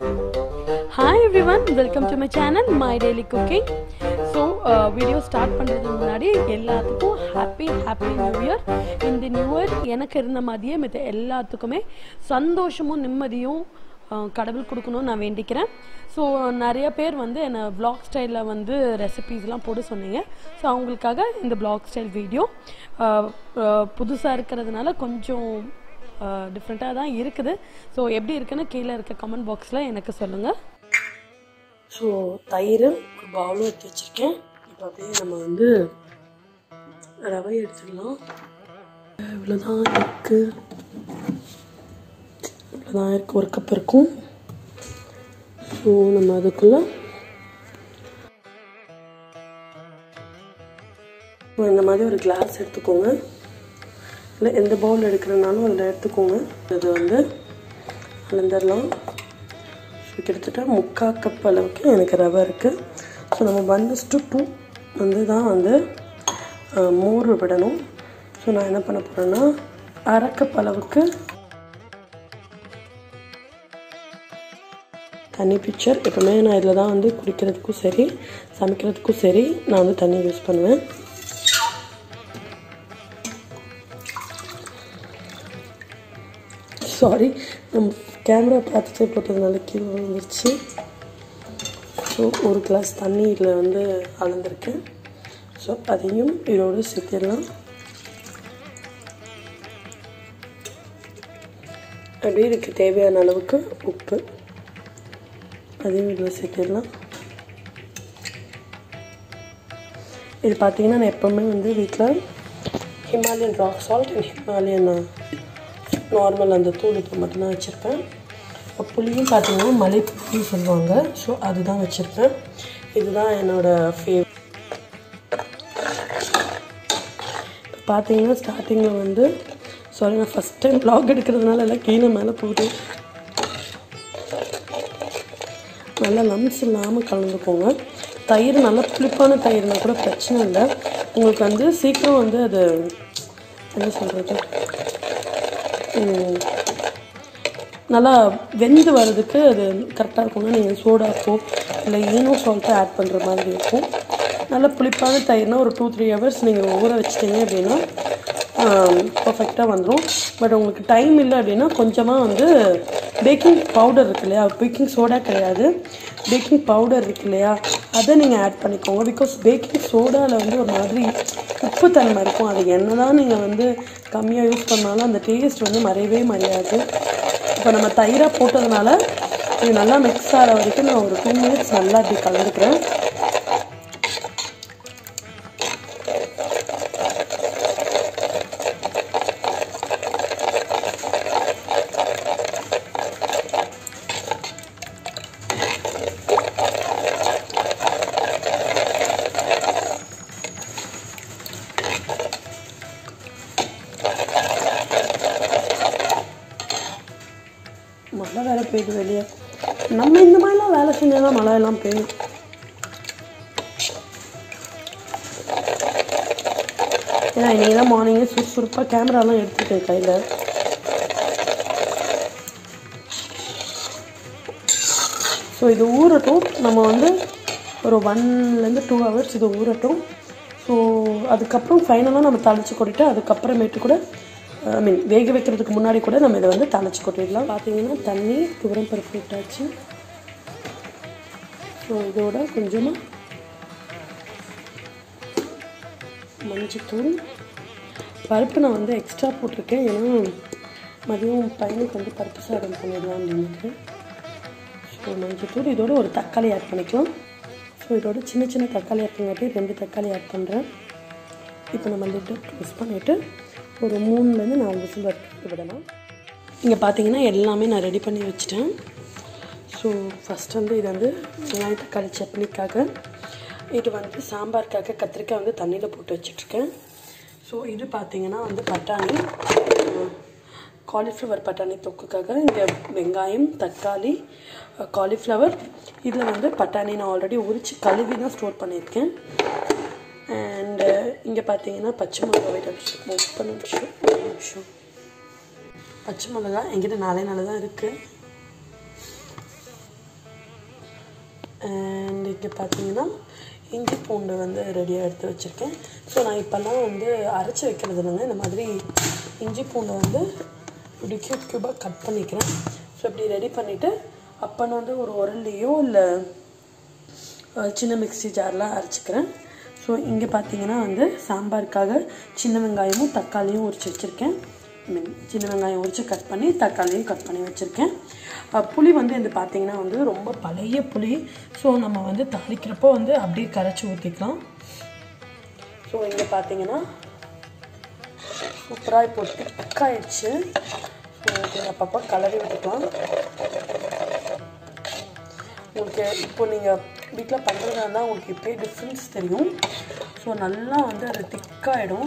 hi everyone welcome to my channel my daily cooking so video start பண்ணுறதுக்கு முன்னாடி எல்லாத்துக்கும் happy happy new year இந்த new year எனக்கு இருந்த மாதிரியே மித்த எல்லாத்துக்குமே சந்தோஷமும் நிம்மதியும் அஹ், கடவுள் கொடுக்கணும்னு நான் வேண்டிக்கிறேன் ஸோ நிறைய பேர் வந்து என்னை vlog ஸ்டைலில் வந்து ரெசிபீஸ்லாம் போட சொன்னீங்க ஸோ அவங்களுக்காக இந்த vlog ஸ்டைல் வீடியோ புதுசாக இருக்கிறதுனால கொஞ்சம் டிஃப்ரெண்ட்டாக தான் இருக்குது ஸோ எப்படி இருக்குன்னு கீழே இருக்க கமெண்ட் பாக்ஸில் எனக்கு சொல்லுங்கள் ஸோ தயிர் ஒரு பவுலும் எடுத்து வச்சுருக்கேன் இப்போ அப்படியே நம்ம வந்து ரவை எடுத்துடலாம் இவ்வளோதான் இருக்குது இவ்வளோதான் இருக்குது ஒரு கப் இருக்கும் ஸோ நம்ம அதுக்குள்ளே இந்த மாதிரி ஒரு கிளாஸ் எடுத்துக்கோங்க இல்லை எந்த பவுல் எடுக்கிறனாலும் அதில் எடுத்துக்கோங்க இது வந்து அளந்துடலாம் ஸோ கிட்டத்தட்ட முக்கால் கப் அளவுக்கு எனக்கு ரவை இருக்குது ஸோ நம்ம ஒன் டு டூ வந்து தான் வந்து அஹ், மோர் விடணும் ஸோ நான் என்ன பண்ண போகிறேன்னா அரை கப் அளவுக்கு தண்ணி பிக்சர் எப்பவுமே நான் இதில் தான் வந்து குடிக்கிறதுக்கும் சரி சமைக்கிறதுக்கும் சரி நான் வந்து தண்ணி யூஸ் பண்ணுவேன் சாரி நம்ம கேமரா பார்த்துட்டே போட்டதுனால கீழே வந்துருச்சு ஸோ ஒரு கிளாஸ் தண்ணி இதில் வந்து அளந்திருக்கேன் ஸோ அதையும் இதோடு சேர்த்திடலாம் அப்படியே இதுக்கு தேவையான அளவுக்கு உப்பு அதையும் இதில் சேர்த்திடலாம் இது பார்த்தீங்கன்னா நான் எப்போவுமே வந்து வீட்டில் Himalayan rock salt and Himalayan normal அந்த தூள் உப்பு மட்டும்தான் வச்சுருப்பேன் புளியும் பார்த்தீங்கன்னா மலை புளியும் சொல்லுவாங்க ஸோ அதுதான் வச்சுருப்பேன் இதுதான் என்னோடய ஃபேவ் இப்போ பார்த்தீங்கன்னா ஸ்டார்டிங்கில் வந்து சாரி நான் ஃபஸ்ட் டைம் ப்ளாக் எடுக்கிறதுனால எல்லாம் கீழே மேலே போகுது நல்லா லம்ஸ் இல்லாமல் கலந்துக்கோங்க தயிர் நல்லா புளிப்பான தயிர்னா கூட பிரச்சனை இல்லை உங்களுக்கு வந்து சீக்கிரம் வந்து அது என்ன சொல்கிறது நல்லா வெந்து வர்றதுக்கு அது கரெக்டாக இருக்கும்னா நீங்கள் சோடாக்கோ இல்லை ஈனோ சால்ட்டோ ஆட் பண்ணுற மாதிரி இருக்கும் நல்லா புளிப்பான தயிர்னா ஒரு டூ த்ரீ ஹவர்ஸ் நீங்கள் ஊற வச்சிட்டிங்க அப்படின்னா பர்ஃபெக்டாக வந்துடும் பட் உங்களுக்கு டைம் இல்லை அப்படின்னா கொஞ்சமாக வந்து பேக்கிங் பவுடர் இருக்கு இல்லையா பேக்கிங் சோடா கிடையாது பேக்கிங் பவுடர் இருக்கு இல்லையா அதை நீங்கள் ஆட் பண்ணிக்கோங்க பிகாஸ் பேக்கிங் சோடாவில் வந்து ஒரு மாதிரி உப்பு தன்மை இருக்கும் அது என்ன தான் நீங்கள் வந்து கம்மியாக யூஸ் பண்ணாலும் அந்த டேஸ்ட் வந்து மறையவே மறையாது இப்போ நம்ம தயிராக போட்டதுனால இது நல்லா மிக்ஸ் ஆகிற வரைக்கும் நான் ஒரு டூ மினிட்ஸ் நல்லா இப்படி கலந்துக்கிறேன் மழை வேற பெய்யுது வெளியே நம்ம இந்த மாதிரிலாம் வேலை செஞ்சால் தான் மழை எல்லாம் பெய்யும் ஏன்னா இன்னைக்கு தான் மார்னிங்கே சுறுசுறுப்பாக கேமராலாம் எடுத்துட்டேன் கையில் ஸோ இது ஊறட்டும் நம்ம வந்து ஒரு ஒன்லேருந்து டூ ஹவர்ஸ் இது ஊறட்டும் ஸோ அதுக்கப்புறம் ஃபைனலாக நம்ம தாளித்து கொட்டிட்டு அதுக்கப்புறமேட்டு கூட ஐ மீன் வேக வைக்கிறதுக்கு முன்னாடி கூட நம்ம இதை வந்து தாளித்து கொட்டிடலாம் பார்த்தீங்கன்னா தண்ணி துவரம் பருப்பு விட்டாச்சு ஸோ இதோட கொஞ்சமாக மஞ்சத்தூள் பருப்பு நான் வந்து எக்ஸ்ட்ரா போட்டிருக்கேன் ஏன்னா மதியம் பையனுக்கு வந்து பருப்பு சாதம் பண்ணிடலாம் அப்படின்ட்டு ஸோ மஞ்சத்தூள் இதோட ஒரு தக்காளி ஆட் பண்ணிக்கலாம் ஸோ இதோட சின்ன சின்ன தக்காளி ஆட் பண்ணாட்டி ரெண்டு தக்காளி ஆட் பண்ணுறேன் இப்போ நம்ம லிட்டை க்ளோஸ் பண்ணிவிட்டு ஒரு மூணுலேருந்து நாலு விசில் வரைக்கும் விடலாம் இங்கே பார்த்தீங்கன்னா எல்லாமே நான் ரெடி பண்ணி வச்சுட்டேன் ஸோ ஃபஸ்ட் வந்து இது வந்து வெங்காய தக்காளி சட்னிக்காக இது வந்து சாம்பாருக்காக கத்திரிக்காய் வந்து தண்ணியில் போட்டு வச்சிட்ருக்கேன் ஸோ இது பார்த்தீங்கன்னா வந்து பட்டாணி காலிஃப்ளவர் பட்டாணி தொக்குக்காக இங்கே வெங்காயம் தக்காளி காலிஃப்ளவர் இதில் வந்து பட்டாணி நான் ஆல்ரெடி உரித்து கழுவி தான் ஸ்டோர் பண்ணியிருக்கேன் அண்டு இங்கே பார்த்தீங்கன்னா பச்சை மிளகா வெயிட் முப்பது நிமிஷம் ஒரு நிமிஷம் பச்சை மிளகா என்கிட்ட நாலே நாள் தான் இருக்குது அண்ட் இங்கே பார்த்தீங்கன்னா இஞ்சி பூண்டு வந்து ரெடியாக எடுத்து வச்சுருக்கேன் ஸோ நான் இப்போல்லாம் வந்து அரைச்சி வைக்கிறது இல்லைங்க இந்த மாதிரி இஞ்சி பூண்டை வந்து இப்படி க்யூப் க்யூபாக கட் பண்ணிக்கிறேன் ஸோ இப்படி ரெடி பண்ணிவிட்டு அப்போன்னு வந்து ஒரு உரல்லையோ இல்லை அஹ் சின்ன மிக்ஸி ஜாரில் அரைச்சிக்கிறேன் ஸோ இங்கே பார்த்தீங்கன்னா வந்து சாம்பாருக்காக சின்ன வெங்காயமும் தக்காளியும் உரிச்சு வச்சுருக்கேன் ஐ மீன் சின்ன வெங்காயம் உரித்து கட் பண்ணி தக்காளியும் கட் பண்ணி வச்சுருக்கேன் அஹ் புளி வந்து இது பார்த்தீங்கன்னா வந்து ரொம்ப பழைய புளி ஸோ நம்ம வந்து தாளிக்கிறப்போ வந்து அப்படியே கரைச்சி ஊற்றிக்கலாம் ஸோ இங்கே பார்த்தீங்கன்னா சூப்பராக இப்போ திக்காயிடுச்சு ஸோ இது அப்பப்போ கலரி விட்டுக்கலாம் உங்களுக்கு இப்போ நீங்கள் வீட்டில் பண்ணுறதா இருந்தால் உங்களுக்கு இப்போயே டிஃப்ரென்ஸ் தெரியும் ஸோ நல்லா வந்து அது திக்காயிடும்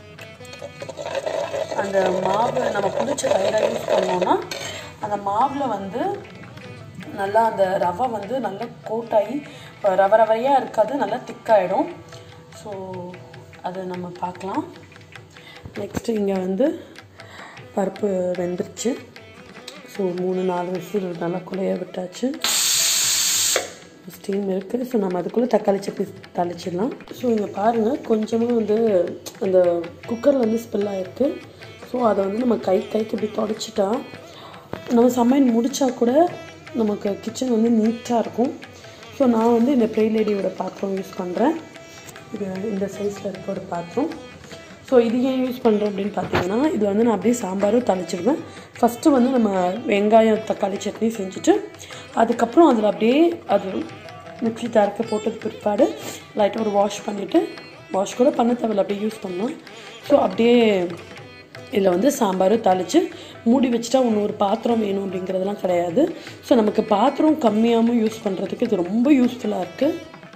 அந்த மாவு நம்ம புளிச்ச தயிராக யூஸ் பண்ணோன்னா அந்த மாவில் வந்து நல்லா அந்த ரவை வந்து நல்லா கோட்டாகி ரவை ரவையாக இருக்காது நல்லா திக்காயிடும் ஸோ அதை நம்ம பார்க்கலாம் நெக்ஸ்ட்டு இங்கே வந்து பருப்பு வெந்துருச்சு ஸோ மூணு நாலு விசில் நல்லா குழைய விட்டாச்சு ஸ்டீம் இருக்குது ஸோ நம்ம அதுக்குள்ளே தக்காளி சட்னி தாளிச்சிடலாம் ஸோ இங்கே பாருங்கள் கொஞ்சமாக வந்து அந்த குக்கரில் வந்து ஸ்பில் ஆகிருக்கு ஸோ அதை வந்து நம்ம கை கைக்கு இப்படி தொடச்சிட்டா நம்ம சமையல் முடித்தா கூட நமக்கு கிச்சன் வந்து நீட்டாக இருக்கும் ஸோ நான் வந்து இந்த ப்ரே லேடியோட பாத்திரம் யூஸ் பண்ணுறேன் இது இந்த சைஸில் இருக்க ஒரு பாத்திரம் ஸோ இது ஏன் யூஸ் பண்ணுறேன் அப்படின்னு பார்த்தீங்கன்னா இது வந்து நான் அப்படியே சாம்பாரும் தாளிச்சிடுவேன் ஃபஸ்ட்டு வந்து நம்ம வெங்காயம் தக்காளி சட்னி செஞ்சுட்டு அதுக்கப்புறம் அதில் அப்படியே அது மிக்ஸி ஜாருக்கு போட்டது பிற்பாடு லைட்டாக ஒரு வாஷ் பண்ணிவிட்டு வாஷ் கூட பண்ண தேவையில்ல அப்படியே யூஸ் பண்ணலாம் ஸோ அப்படியே இதில் வந்து சாம்பாரும் தாளித்து மூடி வச்சுட்டா ஒன்று ஒரு பாத்திரம் வேணும் அப்படிங்கிறதெல்லாம் கிடையாது ஸோ நமக்கு பாத்திரம் கம்மியாகவும் யூஸ் பண்ணுறதுக்கு இது ரொம்ப யூஸ்ஃபுல்லாக இருக்குது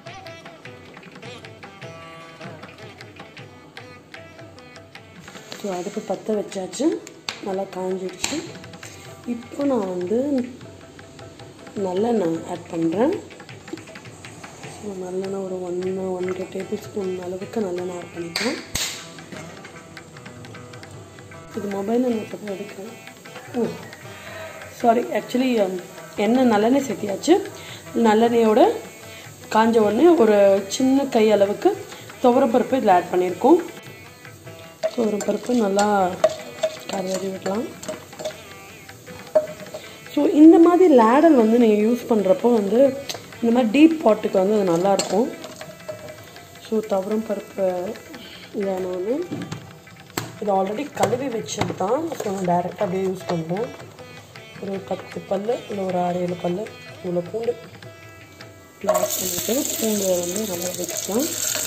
ஸோ அடுப்பு பற்ற வச்சாச்சு நல்லா காஞ்சிடுச்சு இப்போ நான் வந்து நல்லெண்ணெய் ஆட் பண்ணுறேன் ஸோ நல்லெண்ணெய் ஒரு ஒன்று ஒன்றரை டேபிள் ஸ்பூன் அளவுக்கு நல்லெண்ணெய் ஆட் பண்ணிக்கிறேன் இது மொபைலில் நான் இப்போ எடுக்கிறேன் ஓ சாரி ஆக்சுவலி எண்ணெய் நல்லெண்ணெய் சேர்த்தியாச்சு நல்லெண்ணெயோட காஞ்ச உடனே ஒரு சின்ன கை அளவுக்கு துவரப்பருப்பு இதில் ஆட் பண்ணியிருக்கோம் துவரம் பருப்பு நல்லா கரையறி விடலாம் ஸோ இந்த மாதிரி லேடல் வந்து நீங்கள் யூஸ் பண்ணுறப்போ வந்து இந்த மாதிரி டீப் பாட்டுக்கு வந்து அது நல்லாயிருக்கும் ஸோ துவரம் பருப்பு வேணும்னு இது ஆல்ரெடி கழுவி வச்சது தான் ஸோ நான் டைரெக்டாக அப்படியே யூஸ் பண்ணுறேன் ஒரு பத்து பல் இல்லை ஒரு ஆறு ஏழு பல் இவ்வளோ பூண்டு ஆட் பண்ணிவிட்டு பூண்டு வந்து நல்லா வச்சுக்கலாம்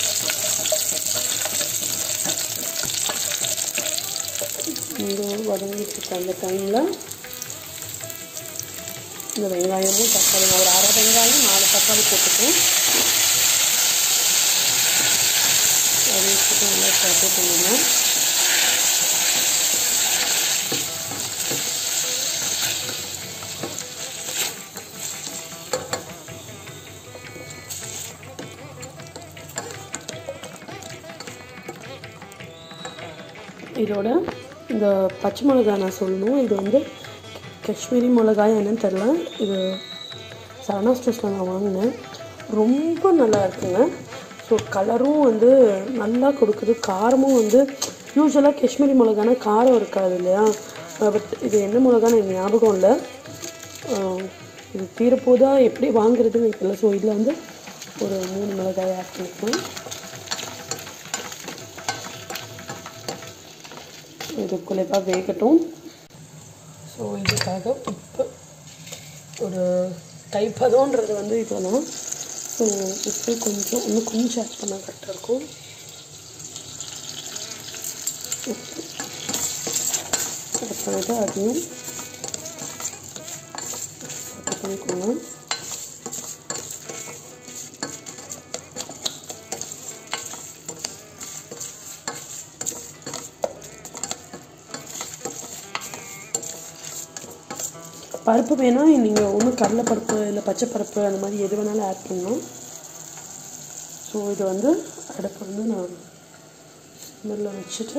இங்கே வதங்கிட்டு இருக்க அந்த டைமில் இந்த வெங்காயமும் தக்காளி ஒரு அரை வெங்காயம் நாலு தக்காளி போட்டுக்கேன் அதை வச்சுட்டு நல்லா சாப்பிட்டு பண்ணிடலாம் இதோட இந்த பச்சை மிளகாய் நான் சொல்லணும் இது வந்து காஷ்மீரி மிளகாய் என்னன்னு தெரில இது சரணா ஸ்டோர்ஸில் நான் வாங்கினேன் ரொம்ப நல்லா இருக்குங்க ஸோ கலரும் வந்து நல்லா கொடுக்குது காரமும் வந்து யூஸ்வலாக காஷ்மீரி மிளகானா காரம் இருக்காது இல்லையா பட் இது என்ன மிளகான்னு எனக்கு ஞாபகம் இல்லை ஆஹ் இது தீரப்போதா எப்படி வாங்குறதுன்னு எனக்கு தெரியல ஸோ இதில் வந்து ஒரு மூணு மிளகாய் ஆட் பண்ணிக்கலாம் இது குலைவாக வேகட்டும் ஸோ இதுக்காக உப்பு ஒரு கைப்பதம்ன்றது வந்து இதெல்லாம் ஸோ உப்பு கொஞ்சம் இன்னும் கொஞ்சம் ஆட் பண்ணால் கரெக்டாக இருக்கும் உப்பு ஆட் பண்ணிட்டு அதையும் ஆட் பண்ணிக்கோங்க பருப்பு வேணால் நீங்கள் ஒன்றும் கடலைப்பருப்பு இல்லை பச்சை பருப்பு அந்த மாதிரி எது வேணாலும் ஆட் பண்ணலாம் ஸோ இது வந்து அடுப்பு வந்து நான் ஸ்மெல்ல வச்சுட்டு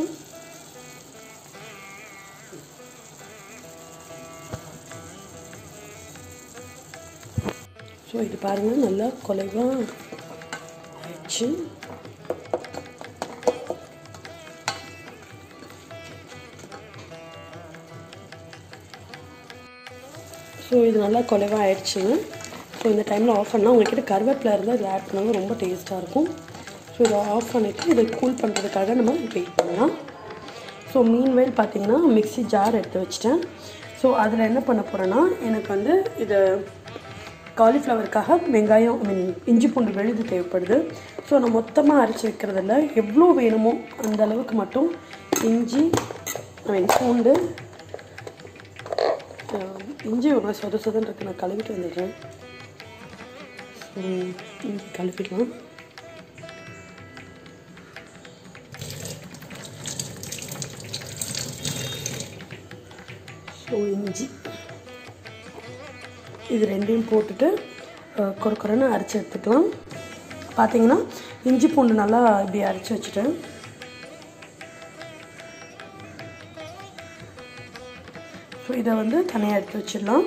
ஸோ இது பாருங்கள் நல்லா குலைவாக ஆயிடுச்சு ஸோ இது நல்லா குலைவாக ஆயிடுச்சுங்க ஸோ இந்த டைமில் ஆஃப் பண்ணால் உங்கள்கிட்ட கருவேப்பிலை இருந்தால் இதில் ஆட் பண்ணாலும் ரொம்ப டேஸ்ட்டாக இருக்கும் ஸோ இதை ஆஃப் பண்ணிவிட்டு இதை கூல் பண்ணுறதுக்காக நம்ம வெயிட் பண்ணலாம் ஸோ மீன்வேல் பார்த்தீங்கன்னா மிக்ஸி ஜார் எடுத்து வச்சிட்டேன் ஸோ அதில் என்ன பண்ண போகிறேன்னா எனக்கு வந்து இது காலிஃப்ளவருக்காக வெங்காயம் ஐ மீன் இஞ்சி பூண்டு விழுது தேவைப்படுது ஸோ நான் மொத்தமாக அரைச்சி வைக்கிறதில்ல எவ்வளோ வேணுமோ அந்த அளவுக்கு மட்டும் இஞ்சி ஐ மீன் பூண்டு அஹ், இஞ்சி ஒரு மாதிரி சொத சொதன்னு இருக்கு நான் கழுவிட்டு வந்துடுறேன் ம், இஞ்சி கழுவிடலாம் ஸோ இஞ்சி இது ரெண்டையும் போட்டுட்டு அஹ், கொர கொரன்னு அரைச்சி எடுத்துக்கலாம் பார்த்தீங்கன்னா இஞ்சி பூண்டு நல்லா இப்படி அரைச்சி வச்சுட்டேன் ஸோ இதை வந்து தனியாக எடுத்து வச்சிடலாம்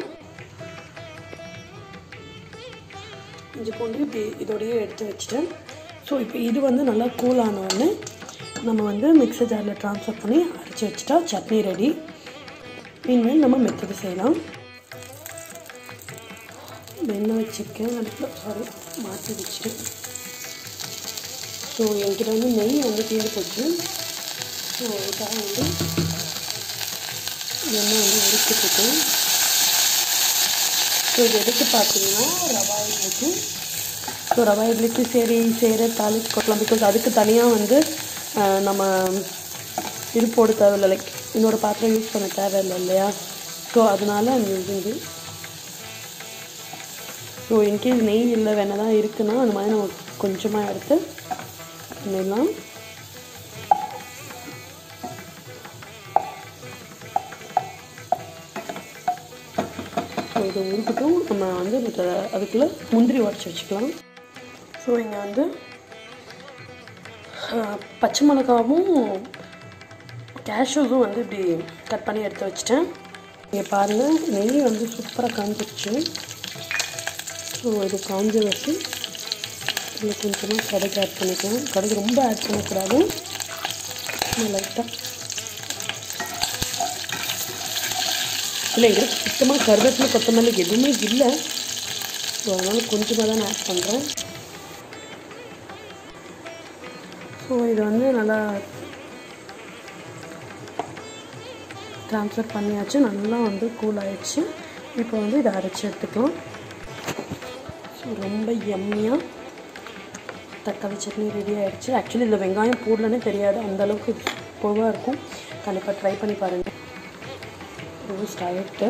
இஞ்சி பூண்டு இப்படி இதோடயே எடுத்து வச்சுட்டேன் ஸோ இப்போ இது வந்து நல்லா கூல் ஆன உடனே நம்ம வந்து மிக்சர் ஜாரில் ட்ரான்ஸ்ஃபர் பண்ணி அரைச்சி வச்சுட்டா சட்னி ரெடி இனிமேல் நம்ம மெத்தது செய்யலாம் வெண்ணெய் வச்சுருக்கேன் அடுப்பில் சாரி மாற்றி வச்சுட்டேன் ஸோ என்கிட்ட வந்து நெய் வந்து தீர்ந்து போச்சு ஸோ இதாக வந்து எண்ணெய் வந்து உருக்கிட்டுருக்கேன் ஸோ இது எதுக்கு பார்த்தீங்கன்னா ரவா இட்லிக்கு ஸோ ரவா இட்லிக்கு சரி சேர தாளிச்சு கொட்டலாம் பிகாஸ் அதுக்கு தனியாக வந்து ஆஹ், நம்ம இது போட தேவையில்லை லைக் இன்னொரு பாத்திரம் யூஸ் பண்ண தேவையில்லை இல்லையா ஸோ அதனால அந்த இது ஸோ இன்கேஸ் நெய் இல்லை வேணா தான் இருக்குன்னா அந்த மாதிரி நம்ம கொஞ்சமாக எடுத்து பண்ணிடலாம் ஸோ இதை உருக்கட்டும் நம்ம வந்து மற்ற அதுக்குள்ளே முந்திரி உடச்சி வச்சுக்கலாம் ஸோ இங்கே வந்து ஆஹ், பச்சை மிளகாவும் கேஷ்யூஸும் வந்து இப்படி கட் பண்ணி எடுத்து வச்சிட்டேன் இங்கே பாருங்கள் நெய் வந்து சூப்பராக காஞ்சிருச்சு ஸோ இது காஞ்ச வச்சு இதில் கொஞ்சமாக கடுகு ஆட் பண்ணிக்கலாம் கடுகு ரொம்ப ஆட் பண்ணக்கூடாது லைட்டாக இல்லை எங்களுக்கு சுத்தமாக கருவேப்பிலை கொத்தமல்லி எதுவுமே இல்லை ஸோ அதனால் கொஞ்சமாக தான் ஆட் பண்ணுறேன் ஸோ இது வந்து நல்லா ட்ரான்ஸ்ஃபர் பண்ணியாச்சு நல்லா வந்து கூல் ஆயிடுச்சு இப்போ வந்து இதை அரைச்சி எடுத்துக்கலாம் ஸோ ரொம்ப எம்மியாக தக்காளி சட்னி ரெடி ஆயிடுச்சு ஆக்சுவலி இதில் வெங்காயம் போடலன்னே தெரியாது அந்த அளவுக்கு இது சூப்பராக இருக்கும் கண்டிப்பாக ட்ரை பண்ணி பாருங்கள் ரோஸ்ட் ஆகிட்டு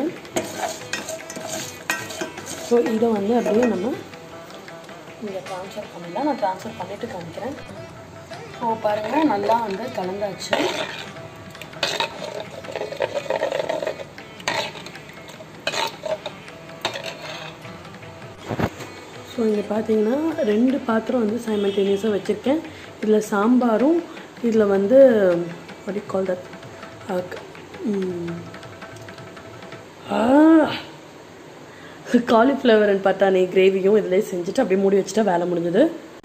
ஸோ இதை வந்து அப்படியே நம்ம இங்கே ட்ரான்ஸ்ஃபர் பண்ணிடலாம் நான் ட்ரான்ஸ்ஃபர் பண்ணிவிட்டு காமிக்கிறேன் ஸோ பாருங்கள் நல்லா வந்து கலந்தாச்சு ஸோ இங்கே பார்த்தீங்கன்னா ரெண்டு பாத்திரம் வந்து சைமல்டேனியஸாக வச்சுருக்கேன் இதில் சாம்பாரும் இதில் வந்து what call that cauliflower and பட்டாணி கிரேவியும் இதிலே செஞ்சுட்டு அப்படியே மூடி வச்சுட்டா வேலை முடிஞ்சது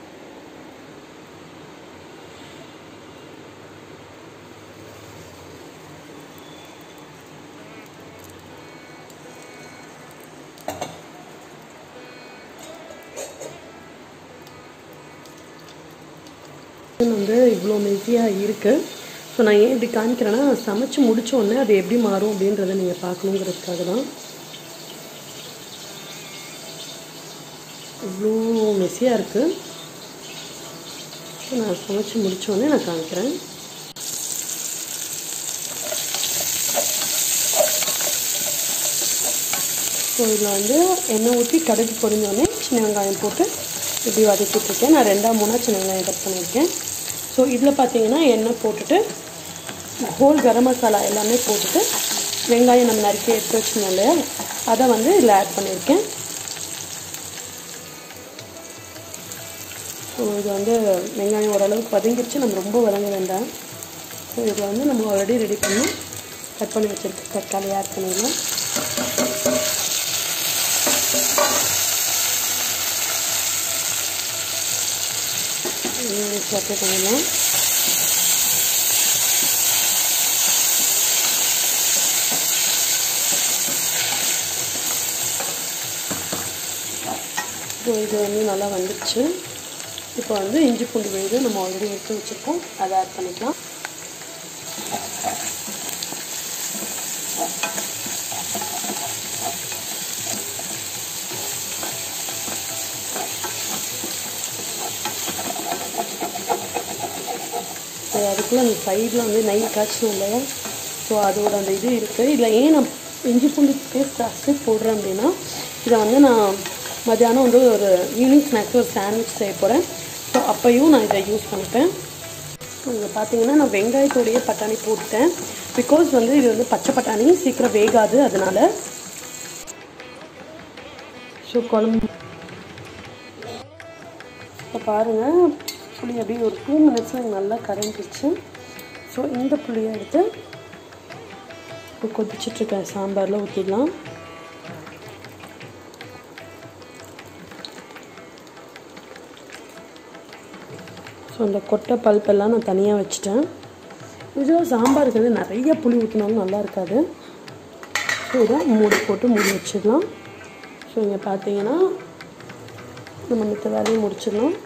வந்து இவ்வளோ மெஸியாக இருக்குது ஸோ நான் ஏன் இப்படி காமிக்கிறேன்னா சமைச்சு முடிச்ச உடனே அது எப்படி மாறும் அப்படின்றத நீங்கள் பார்க்கணுங்கிறதுக்காக தான் இவ்வளோ மெஸியாக இருக்குது ஸோ நான் சமைச்சு முடிச்ச உடனே நான் காமிக்கிறேன் ஸோ இதில் வந்து எண்ணெய் ஊற்றி கடுகு பொரிஞ்சோடனே சின்ன வெங்காயம் போட்டு இப்படி வதக்கிட்டு இருக்கேன் நான் ரெண்டா மூணா சின்ன வெங்காயம் கட் பண்ணியிருக்கேன் ஸோ இதில் பார்த்தீங்கன்னா எண்ணெய் போட்டுட்டு ஹோல் கரம் மசாலா எல்லாமே போட்டுட்டு வெங்காயம் நம்ம நறுக்கி எடுத்து வச்சுருந்தோம் இல்லையா அதை வந்து இதில் ஆட் பண்ணியிருக்கேன் ஸோ இது வந்து வெங்காயம் ஓரளவுக்கு வதங்கிடுச்சு நம்ம ரொம்ப வதங்க வேண்டாம் ஸோ இதில் வந்து நம்ம ஆல்ரெடி ரெடி பண்ணி கட் பண்ணி வச்சுருக்க தக்காளி ஆட் பண்ணிடலாம் அப்ளை பண்ணிடலாம் ஸோ இது வந்து நல்லா வந்துடுச்சு இப்போ வந்து இஞ்சி பூண்டு விழுது நம்ம ஆல்ரெடி எடுத்து வச்சுருக்கோம் அதை ஆட் பண்ணிக்கலாம் ஸோ அதுக்குள்ளே அந்த சைடில் வந்து நெய் காய்ச்சணும் இல்லையா ஸோ அதோட அந்த இது இருக்குது இதில் ஏன் நான் இஞ்சி பூண்டு பேஸ்ட் ஜாஸ்தி போடுறேன் அப்படின்னா இதை வந்து நான் மத்தியானம் வந்து ஒரு ஈவினிங் ஸ்நாக்ஸ் ஒரு சாண்ட்விச் செய்ய போகிறேன் ஸோ அப்பையும் நான் இதை யூஸ் பண்ணிப்பேன் ஸோ இங்கே பார்த்தீங்கன்னா நான் வெங்காயத்தோடையே பட்டாணி போட்டேன் பிகாஸ் வந்து இது வந்து பச்சை பட்டாணி சீக்கிரம் வேகாது அதனால் ஸோ குழம்பு இப்போ பாருங்கள் புளி அப்படியே ஒரு டூ மினிட்ஸில் நல்லா கரைஞ்சிச்சு ஸோ இந்த புளியை எடுத்து இப்போ கொதிச்சிட்ருக்கேன் சாம்பாரில் ஊற்றிடலாம் ஸோ அந்த கொட்டை பல்பெல்லாம் நான் தனியாக வச்சுட்டேன் இதுவும் சாம்பாருக்கு வந்து நிறைய புளி ஊற்றினாலும் நல்லா இருக்காது ஸோ இதை மூடி போட்டு மூடி வச்சிடலாம் ஸோ இங்கே பார்த்தீங்கன்னா நம்ம மித்த வேலையை முடிச்சிடலாம்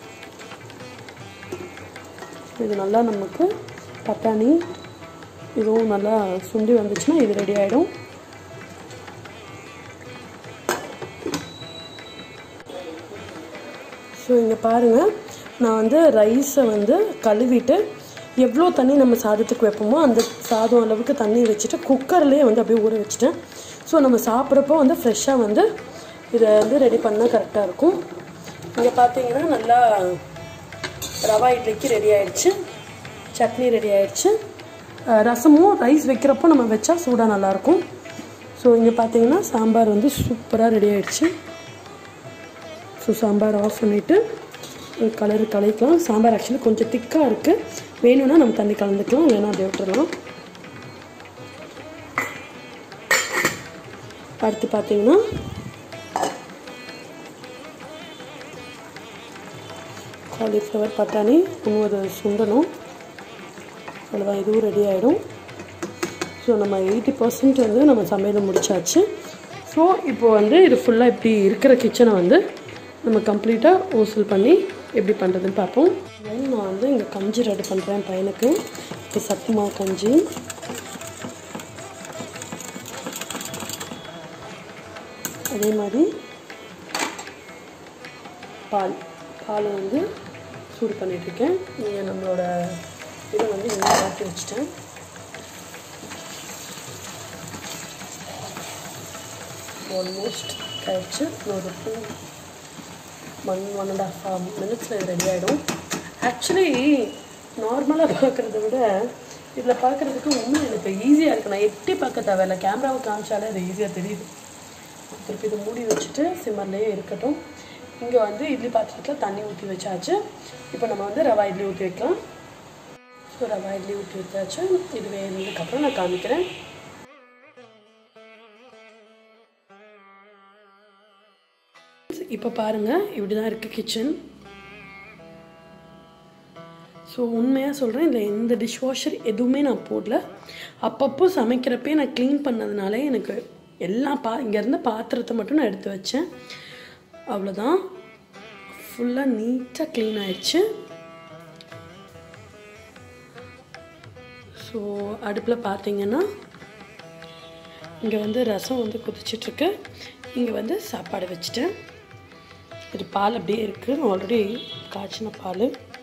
இது நல்லா நமக்கு பட்டாணி இதுவும் நல்லா சுண்டி வந்துச்சுன்னா இது ரெடி ஆகிடும் ஸோ இங்கே பாருங்கள் நான் வந்து ரைஸை வந்து கழுவிட்டு எவ்வளோ தண்ணி நம்ம சாதத்துக்கு வைப்போமோ அந்த சாதம் அளவுக்கு தண்ணி வச்சுட்டு குக்கர்லேயே வந்து அப்படியே ஊற வச்சுட்டேன் ஸோ நம்ம சாப்பிட்றப்போ வந்து ஃப்ரெஷ்ஷாக வந்து இதை வந்து ரெடி பண்ணால் கரெக்டாக இருக்கும் இங்கே பார்த்தீங்கன்னா நல்லா ரவா இட்லிக்கு ரெடி ஆயிடுச்சு சட்னி ரெடி ஆயிடுச்சு ரசமும் ரைஸ் வைக்கிறப்போ நம்ம வச்சா சூடாக நல்லாயிருக்கும் ஸோ இங்கே பார்த்தீங்கன்னா சாம்பார் வந்து சூப்பராக ரெடி ஆயிடுச்சு ஸோ சாம்பார் ஆஃப் பண்ணிவிட்டு கலர் கலக்கலாம் சாம்பார் ஆக்சுவலி கொஞ்சம் திக்காக இருக்குது வேணும்னா நம்ம தண்ணி கலந்துக்கலாம் இல்லைன்னா அதை விட்டுறலாம் அடுத்து பார்த்தீங்கன்னா காலிஃப்ளவர் பட்டாணி இன்னும் அது சுண்டணும் அவ்வளோதான் இதுவும் ரெடி ஆகிடும் ஸோ நம்ம எயிட்டி பர்சன்ட் வந்து நம்ம சமையல் முடிச்சாச்சு ஸோ இப்போ வந்து இது ஃபுல்லாக இப்படி இருக்கிற கிச்சனை வந்து நம்ம கம்ப்ளீட்டாக ஊசல் பண்ணி எப்படி பண்ணுறதுன்னு பார்ப்போம் தென் நான் வந்து இங்கே கஞ்சி ரெடி பண்ணுறேன் பையனுக்கு இப்போ சத்துமா கஞ்சி அதே மாதிரி பால் பால் வந்து சூடு பண்ணிகிட்ருக்கேன் இங்கே நம்மளோட இதை வந்து இங்கே மாற்றி வச்சுட்டேன் ஆல்மோஸ்ட் ஆயிடுச்சு ஒரு two one one and half மினிட்ஸில் இது ரெடி ஆகிடும் ஆக்சுவலி நார்மலாக பார்க்குறத விட இதில் பார்க்குறதுக்கு இன்னும் எனக்கு ஈஸியாக இருக்குது நான் எட்டி பார்க்க தேவையில்ல கேமராவை காமிச்சாலே அது ஈஸியாக தெரியுது திருப்பி இதை மூடி வச்சுட்டு சிம்மர்லேயே இருக்கட்டும் இங்கே வந்து இட்லி பாத்திரத்தில் தண்ணி ஊற்றி வச்சாச்சு இப்போ நம்ம வந்து ரவா இட்லி ஊற்றி வைக்கலாம் ஸோ ரவா இட்லி ஊற்றி வச்சாச்சு இது வேணுதுக்கப்புறம் நான் காமிக்கிறேன் இப்போ பாருங்கள் இப்படி தான் இருக்குது கிச்சன் ஸோ உண்மையாக சொல்கிறேன் இதில் எந்த டிஷ் வாஷர் எதுவுமே நான் போடல அப்பப்போ சமைக்கிறப்பே நான் க்ளீன் பண்ணதுனால எனக்கு எல்லா பா இங்கேருந்து பாத்திரத்தை மட்டும் நான் எடுத்து வச்சேன் அவ்வளோதான் ஃபுல்லாக நீட்டாக க்ளீன் ஆயிடுச்சு ஸோ அடுப்பில் பார்த்தீங்கன்னா இங்கே வந்து ரசம் வந்து கொதிச்சிட்ருக்கு இங்கே வந்து சாப்பாடு வச்சுட்டேன் இது பால் அப்படியே இருக்குது ஆல்ரெடி காய்ச்சின பால்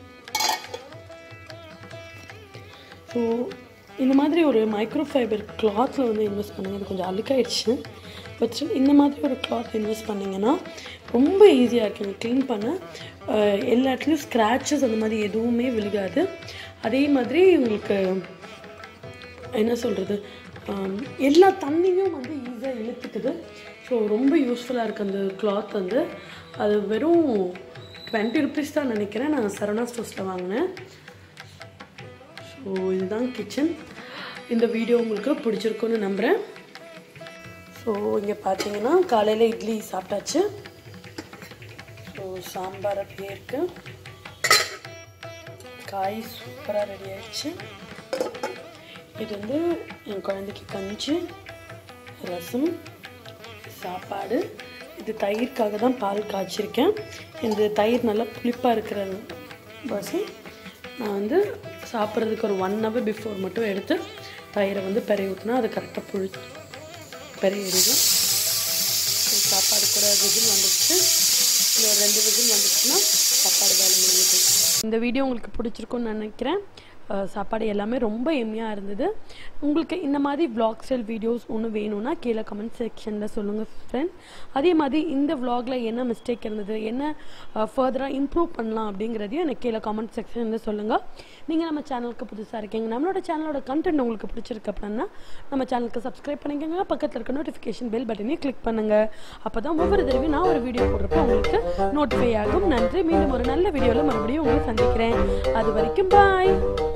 ஸோ இந்த மாதிரி ஒரு மைக்ரோ ஃபைபர் கிளாத்தில் வந்து இன்வெஸ்ட் பண்ணுங்கள் இது கொஞ்சம் அழுக்காயிடுச்சு பட் இந்த மாதிரி ஒரு கிளாத் இன்வெஸ்ட் பண்ணிங்கன்னா ரொம்ப ஈஸியாக இருக்குங்க க்ளீன் பண்ண அஹ், எல்லா இடத்துலையும் ஸ்க்ராச்சஸ் அந்த மாதிரி எதுவுமே விழுகாது அதே மாதிரி உங்களுக்கு என்ன சொல்கிறது எல்லா தண்ணியும் வந்து ஈஸியாக இழுத்துக்குது ஸோ ரொம்ப யூஸ்ஃபுல்லாக இருக்குது அந்த கிளாத் வந்து அது வெறும் டுவெண்ட்டி ருபீஸ் தான் நினைக்கிறேன் நான் சரவணா ஸ்டோர்ஸில் வாங்கினேன் ஸோ இதுதான் கிச்சன் இந்த வீடியோ உங்களுக்கு பிடிச்சிருக்குன்னு நம்புகிறேன் ஸோ இங்கே பார்த்தீங்கன்னா காலையில் இட்லி சாப்பிட்டாச்சு ஸோ சாம்பார் அப்படியே இருக்குது காய் சூப்பராக ரெடி ஆயிடுச்சு இது வந்து என் குழந்தைக்கு கஞ்சி ரசம் சாப்பாடு இது தயிர்க்காக தான் பால் காய்ச்சிருக்கேன் இந்த தயிர் நல்லா புளிப்பாக இருக்கிற பசி நான் வந்து சாப்பிட்றதுக்கு ஒரு ஒன் ஹவர் பிஃபோர் மட்டும் எடுத்து தயிரை வந்து பெரிய ஊற்றினா அது கரெக்டாக புளி பெருகிடுது சாப்பாடு கூட விசில் வந்துடுச்சு இன்னும் ரெண்டு விசில் வந்துடுச்சுன்னா சாப்பாடு வேலை முடியுது இந்த வீடியோ உங்களுக்கு பிடிச்சிருக்கும்னு நினைக்கிறேன் அஹ் சாப்பாடு எல்லாமே ரொம்ப எம்மியாக இருந்தது உங்களுக்கு இந்த மாதிரி vlog ஸ்டைல் வீடியோஸ் ஒன்று வேணும்னா கீழே கமெண்ட் செக்ஷனில் சொல்லுங்கள் ஃப்ரெண்ட் அதே மாதிரி இந்த vlogல என்ன மிஸ்டேக் இருந்தது என்ன ஃபர்தராக இம்ப்ரூவ் பண்ணலாம் அப்படிங்கிறதையும் எனக்கு கீழே கமெண்ட் செக்ஷனில் சொல்லுங்கள் நீங்கள் நம்ம சேனலுக்கு புதுசாக இருக்கீங்க நம்மளோட சேனலோட கண்டென்ட் உங்களுக்கு பிடிச்சிருக்கு அப்படின்னா நம்ம சேனலுக்கு சப்ஸ்கிரைப் பண்ணிக்கோங்க பக்கத்தில் இருக்க நோட்டிஃபிகேஷன் பெல் பட்டனையும் கிளிக் பண்ணுங்கள் அப்போ தான் ஒவ்வொரு தடவையும் நான் ஒரு வீடியோ போடுறப்போ உங்களுக்கு நோட்டிஃபை ஆகும் நன்றி மீண்டும் ஒரு நல்ல வீடியோவில் மறுபடியும் உங்களை சந்திக்கிறேன் அது வரைக்கும் பாய்